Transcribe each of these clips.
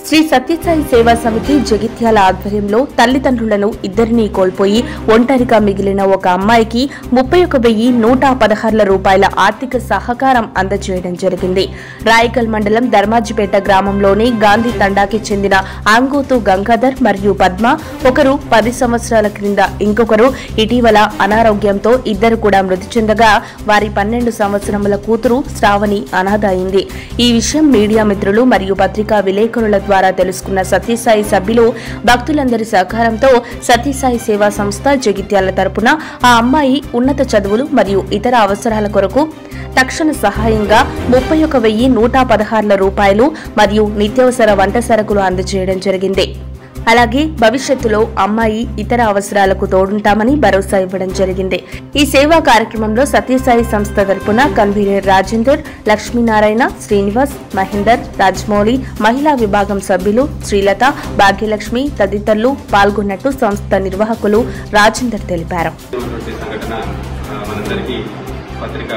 శ్రీ సత్యసాయి సేవా సమితి జగిత్యాల ఆధ్వర్యంలో తల్లిదండ్రులను ఇద్దరినీ కోల్పోయి ఒంటరిగా మిగిలిన ఒక అమ్మాయికి ముప్పై ఒక వెయ్యి నూట పదహారుల రూపాయల ఆర్థిక సహకారం అందజేయడం జరిగింది రాయకల్ మండలం ధర్మాజిపేట గ్రామంలోని గాంధీ తండాకి చెందిన ఆంగోతు గంగాధర్ మరియు పద్మ ఒకరు పది సంవత్సరాల క్రింద ఇంకొకరు ఇటీవల అనారోగ్యంతో ఇద్దరు కూడా మృతి చెందగా వారి పన్నెండు సంవత్సరముల కూతురు శ్రావణి అనాథ అయింది ఈ విషయం మీడియా మిత్రులు మరియు పత్రికా విలేకరుల ద్వారా తెలుసుకున్న సత్యసాయి సభ్యులు భక్తులందరి సహకారంతో సత్యసాయి సేవా సంస్థ జగిత్యాల తరపున ఆ అమ్మాయి ఉన్నత చదువులు మరియు ఇతర అవసరాల కొరకు తక్షణ సహాయంగా ముప్పై ఒక వెయ్యి నూట పదహారుల రూపాయలు మరియు నిత్యావసర వంట సరుకులు అందజేయడం జరిగింది అలాగే భవిష్యత్తులో అమ్మాయి ఇతర అవసరాలకు తోడుంటామని భరోసా ఇవ్వడం జరిగింది ఈ సేవా కార్యక్రమంలో సత్యసాయి సంస్థ తరపున కన్వీనర్ రాజేందర్ లక్ష్మీనారాయణ శ్రీనివాస్ మహేందర్ రాజమౌళి మహిళా విభాగం సభ్యులు శ్రీలత భాగ్యలక్ష్మి తదితరులు పాల్గొన్నట్టు సంస్థ నిర్వాహకులు రాజేందర్ తెలిపారు ఉన్నటువంటి సంఘటన ఆ, మనందరికీ పత్రిక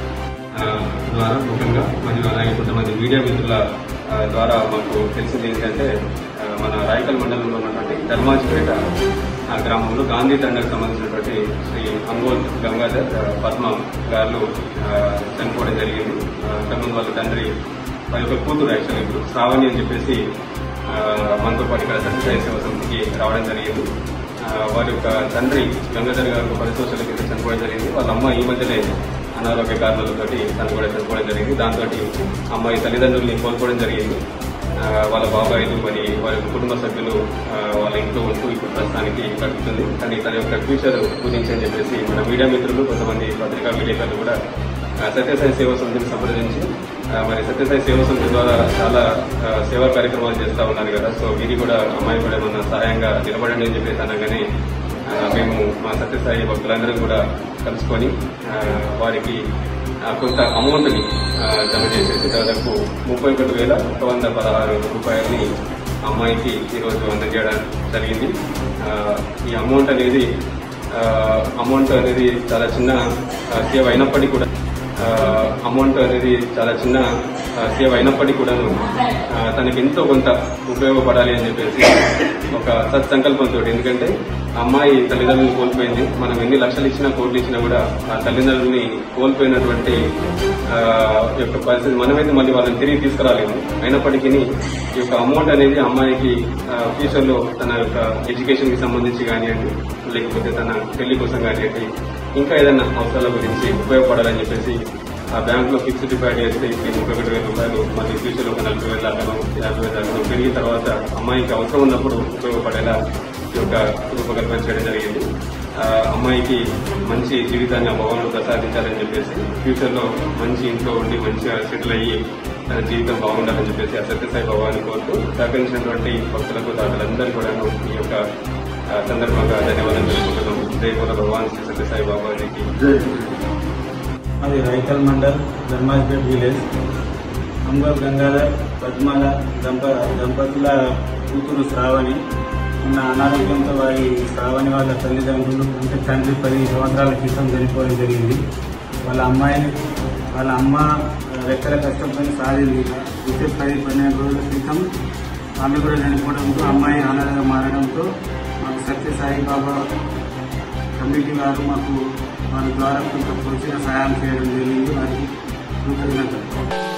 ఆ, ద్వారా ముఖ్యంగా మరియు అలాగే కొంతమంది మీడియా మిత్రుల ఆ, ద్వారా మాకు తెలిసింది ఏంటంటే ఆ, మన రాయకల్ మండలంలో ఉన్నటువంటి ధర్మాజిపేట ఆ గ్రామంలో గాంధీ తండకు సంబంధించినటువంటి శ్రీ అంగోల్ గంగాధర్ ఆ, పద్మ గారు ఆ, చనిపోవడం జరిగింది ఆ, అంతకుముందు వాళ్ళ తండ్రి వారి యొక్క కూతురు యాక్చువల్లీ ఇప్పుడు శ్రావణి అని చెప్పేసి ఆ, మనతో పాటు ఇక్కడ సత్యసాయి సేవ సమితికి రావడం జరిగింది ఆ, వారి యొక్క తండ్రి గంగాధర్ గారు పది సంవత్సరాల క్రితం చనిపోవడం జరిగింది వాళ్ళ అమ్మ ఈ మధ్యనే అనారోగ్య కారణాలతో తను కూడా చనిపోవడం జరిగింది దాంతో అమ్మాయి తల్లిదండ్రుల్ని కోల్పోవడం జరిగింది ఆ, వాళ్ళ బాబాయిలు మరి వారి యొక్క కుటుంబ సభ్యులు ఆ, వాళ్ళ ఇంట్లో ఉంటూ ఇప్పుడు ప్రస్తుతానికి గడుపుతుంది కానీ తన యొక్క ఫ్యూచర్ గురించి అని చెప్పేసి మన మీడియా మిత్రులు కొంతమంది పత్రికా విలేకరులు కూడా ఆ, సత్యసాయి సేవా సమితిని సంప్రదించి ఆ, మరి సత్యసాయి సేవా సమితి ద్వారా చాలా ఆ, సేవా కార్యక్రమాలు చేస్తూ ఉన్నారు కదా సో వీరి కూడా అమ్మాయి కూడా ఏమన్నా సహాయంగా నిలబడండి అని చెప్పేసి అనగానే ఆ, మేము మా సత్యసాయి భక్తులందరం కూడా కలుసుకొని ఆ, వారికి ఆ, కొంత అమౌంట్ని ఆ, జమ చేసేసి దాదాపు ముప్పై ఒకటి వేల ఒక వంద పదహారు రూపాయలని అమ్మాయికి ఈరోజు అందజేయడం జరిగింది ఆ, ఈ అమౌంట్ అనేది ఆ, అమౌంట్ అనేది చాలా చిన్న ఆ, సేవ అయినప్పటికీ కూడా ఆ, అమౌంట్ అనేది చాలా చిన్న ఆ, సేవ అయినప్పటికీ కూడాను ఆ, తనకి ఎంతో కొంత ఉపయోగపడాలి అని చెప్పేసి ఒక సత్సంకల్పంతో ఎందుకంటే అమ్మాయి తల్లిదండ్రులను కోల్పోయింది మనం ఎన్ని లక్షలు ఇచ్చినా కోట్లు ఇచ్చినా కూడా ఆ తల్లిదండ్రుల్ని కోల్పోయినటువంటి ఆ, యొక్క పరిస్థితి మనమైతే మళ్ళీ వాళ్ళని తిరిగి తీసుకురాలేము అయినప్పటికీ ఈ యొక్క అమౌంట్ అనేది అమ్మాయికి ఫ్యూచర్ లో తన యొక్క ఎడ్యుకేషన్ కి సంబంధించి కానివ్వండి లేకపోతే తన పెళ్లి కోసం కానివ్వండి ఇంకా ఏదైనా అవసరాల గురించి ఉపయోగపడాలని చెప్పేసి ఆ బ్యాంక్ లో ఫిక్స్డ్ డిపాజిట్ చేస్తే ఇప్పుడు ముప్పై ఒకటి వేల రూపాయలు మళ్ళీ ఫ్యూచర్ లో ఒక నలభై వేల దాకా యాభై వేల దాకా పెరిగిన తర్వాత అమ్మాయికి అవసరం ఉన్నప్పుడు ఉపయోగపడేలా ఈ యొక్క రూపకల్పన చేయడం జరిగింది ఆ అమ్మాయికి మంచి జీవితాన్ని ఆ భగవానుడు ప్రసాదించాలని చెప్పేసి ఫ్యూచర్ లో మంచి ఇంట్లో ఉండి మంచిగా సెటిల్ అయ్యి తన జీవితం బాగుండాలని చెప్పేసి ఆ సత్యసాయి భగవాన్ని కోరుతూ సహకరించినటువంటి భక్తులకు దాతలందరూ కూడా ఈ యొక్క ఆ, సందర్భంగా ధన్యవాదాలు తెలుపుకుంటున్నాము జై బోల భగవాన్ శ్రీ సత్యసాయి బాబాజీకి అది రైతల్ మండల్ ధర్మాజ్పేట్ విలేజ్ అంబర్ గంగాధర్ పద్మాల దంప దంపతుల కూతురు శ్రావణి ఉన్న అనారోగ్యంతో వారి శ్రావణి వాళ్ళ తల్లిదండ్రులు అంటే తండ్రి పది సంవత్సరాల క్రితం చనిపోవడం జరిగింది వాళ్ళ అమ్మాయిని వాళ్ళ అమ్మ రెక్కల కష్టంతో సాధింది అయితే పది పన్నెండు రోజుల క్రితం ఆమె కూడా చనిపోవడంతో అమ్మాయి అనాథగా మారడంతో మాకు సత్యసాయి బాబా కమిటీ వారు మాకు వారి ద్వారా కొంత వచ్చిన సహాయం చేయడం జరిగింది వారికి కృతజ్ఞతలు